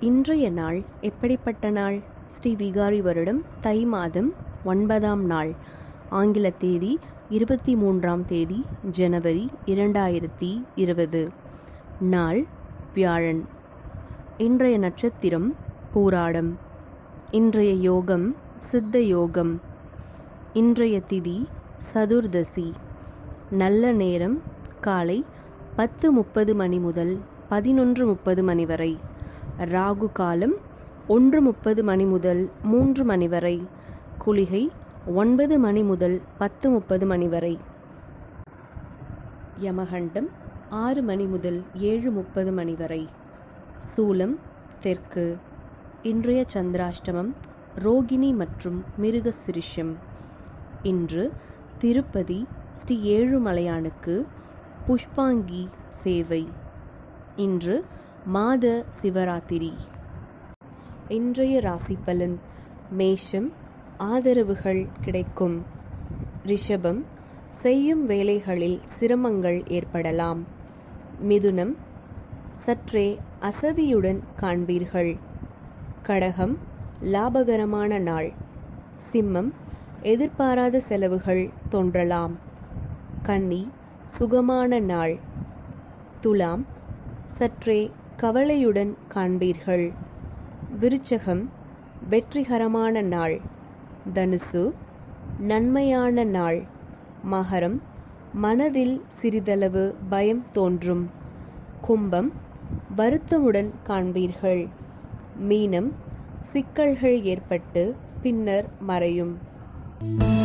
இன்றைய நாள் எப்படிப்பட்ட நாள் ஸ்ரீ விகாரி வருடம் தை மாதம் ஒன்பதாம் நாள் ஆங்கில தேதி இருபத்தி மூன்றாம் தேதி ஜனவரி இரண்டாயிரத்தி இருபது நாள் வியாழன் இன்றைய நட்சத்திரம் பூராடம் இன்றைய யோகம் சித்த யோகம் இன்றைய திதி சதுர்தசி நல்ல நேரம் காலை பத்து முப்பது மணி முதல் பதினொன்று முப்பது மணி வரை ராகு காலம் ஒன்று முப்பது மணி முதல் மூன்று மணி வரை குளிகை ஒன்பது மணி முதல் பத்து முப்பது மணி வரை யமகண்டம் ஆறு மணி முதல் ஏழு முப்பது மணி வரை சூலம் தெற்கு இன்றைய சந்திராஷ்டமம் ரோகிணி மற்றும் மிருகசிரிஷம் இன்று திருப்பதி ஸ்ரீ ஏழுமலையானுக்கு புஷ்பாங்கி சேவை இன்று மாத சிவராத்திரி இன்றைய ராசி பலன் மேஷம் ஆதரவுகள் கிடைக்கும் ரிஷபம் செய்யும் வேலைகளில் சிரமங்கள் ஏற்படலாம் மிதுனம் சற்றே அசதியுடன் காண்பீர்கள் கடகம் லாபகரமான நாள் சிம்மம் எதிர்பாராத செலவுகள் தோன்றலாம் கன்னி சுகமான நாள் துலாம் சற்றே கவலையுடன் காண்பீர்கள் விருச்சகம் வெற்றிகரமான நாள் தனுசு நன்மையான நாள் மகரம் மனதில் சிறிதளவு பயம் தோன்றும் கும்பம் வருத்தமுடன் காண்பீர்கள் மீனம் சிக்கல்கள் ஏற்பட்டு பின்னர் மறையும்